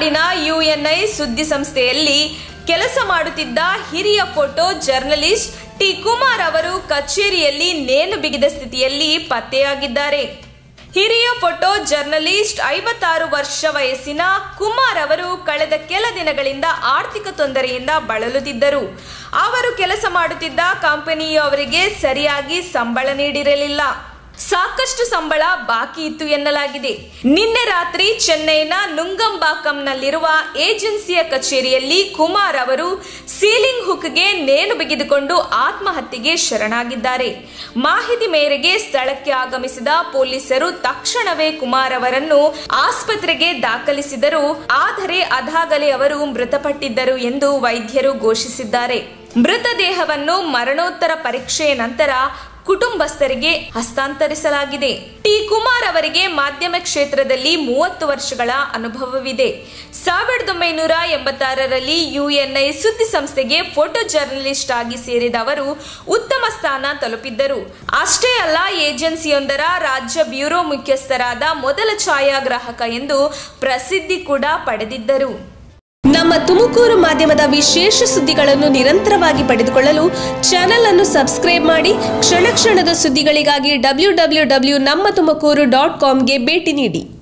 ತಮಿಳುನಾಡಿನ ಯುಎನ್ಐ ಸುದ್ದಿ ಸಂಸ್ಥೆಯಲ್ಲಿ ಕೆಲಸ ಮಾಡುತ್ತಿದ್ದ ಹಿರಿಯ ಫೋಟೋ ಜರ್ನಲಿಸ್ಟ್ ಟಿ ಕುಮಾರ್ ಅವರು ಕಚೇರಿಯಲ್ಲಿ ನೇಣು ಬಿಗಿದ ಸ್ಥಿತಿಯಲ್ಲಿ ಪತ್ತೆಯಾಗಿದ್ದಾರೆ ಹಿರಿಯ ಫೋಟೋ ಜರ್ನಲಿಸ್ಟ್ ಐವತ್ತಾರು ವರ್ಷ ವಯಸ್ಸಿನ ಕುಮಾರ್ ಅವರು ಕಳೆದ ಕೆಲ ದಿನಗಳಿಂದ ಆರ್ಥಿಕ ತೊಂದರೆಯಿಂದ ಬಳಲುತ್ತಿದ್ದರು ಅವರು ಕೆಲಸ ಮಾಡುತ್ತಿದ್ದ ಕಂಪನಿಯವರಿಗೆ ಸರಿಯಾಗಿ ಸಂಬಳ ನೀಡಿರಲಿಲ್ಲ ಸಾಕಷ್ಟು ಸಂಬಳ ಬಾಕಿ ಇತ್ತು ಎನ್ನಲಾಗಿದೆ ನಿನ್ನೆ ರಾತ್ರಿ ಚೆನ್ನೈನ ನುಂಗಂಬಾಕಂನಲ್ಲಿರುವ ಏಜೆನ್ಸಿಯ ಕಚೇರಿಯಲ್ಲಿ ಕುಮಾರ್ ಅವರು ಸೀಲಿಂಗ್ ಹುಕ್ಗೆ ನೇಣು ಬಿಗಿದುಕೊಂಡು ಆತ್ಮಹತ್ಯೆಗೆ ಶರಣಾಗಿದ್ದಾರೆ ಮಾಹಿತಿ ಮೇರೆಗೆ ಸ್ಥಳಕ್ಕೆ ಆಗಮಿಸಿದ ಪೊಲೀಸರು ತಕ್ಷಣವೇ ಕುಮಾರ್ ಅವರನ್ನು ಆಸ್ಪತ್ರೆಗೆ ದಾಖಲಿಸಿದರು ಆದರೆ ಅದಾಗಲೇ ಅವರು ಮೃತಪಟ್ಟಿದ್ದರು ಎಂದು ವೈದ್ಯರು ಘೋಷಿಸಿದ್ದಾರೆ ಮೃತದೇಹವನ್ನು ಮರಣೋತ್ತರ ಪರೀಕ್ಷೆಯ ನಂತರ ಕುಟುಂಬಸ್ಥರಿಗೆ ಹಸ್ತಾಂತರಿಸಲಾಗಿದೆ ಟಿ ಕುಮಾರ್ ಅವರಿಗೆ ಮಾಧ್ಯಮ ಕ್ಷೇತ್ರದಲ್ಲಿ ಮೂವತ್ತು ವರ್ಷಗಳ ಅನುಭವವಿದೆ ಸಾವಿರದ ಒಂಬೈನೂರ ಎಂಬತ್ತಾರರಲ್ಲಿ ಯುಎನ್ಐ ಸುದ್ದಿ ಸಂಸ್ಥೆಗೆ ಫೋಟೋ ಜರ್ನಲಿಸ್ಟ್ ಆಗಿ ಸೇರಿದ ಅವರು ಉತ್ತಮ ಸ್ಥಾನ ತಲುಪಿದ್ದರು ಅಷ್ಟೇ ಅಲ್ಲ ಏಜೆನ್ಸಿಯೊಂದರ ರಾಜ್ಯ ಬ್ಯೂರೋ ಮುಖ್ಯಸ್ಥರಾದ ಮೊದಲ ಛಾಯಾಗ್ರಾಹಕ ಎಂದು ಪ್ರಸಿದ್ಧಿ ಕೂಡ ಪಡೆದಿದ್ದರು ನಮ್ಮ ತುಮಕೂರು ಮಾಧ್ಯಮದ ವಿಶೇಷ ಸುದ್ದಿಗಳನ್ನು ನಿರಂತರವಾಗಿ ಪಡೆದುಕೊಳ್ಳಲು ಚಾನೆಲ್ ಅನ್ನು ಸಬ್ಸ್ಕ್ರೈಬ್ ಮಾಡಿ ಕ್ಷಣ ಕ್ಷಣದ ಸುದ್ದಿಗಳಿಗಾಗಿ ಡಬ್ಲ್ಯೂ ಡಬ್ಲ್ಯೂ ಡಬ್ಲ್ಯೂ ನಮ್ಮ ತುಮಕೂರು ಡಾಟ್ ಕಾಮ್ಗೆ ಭೇಟಿ ನೀಡಿ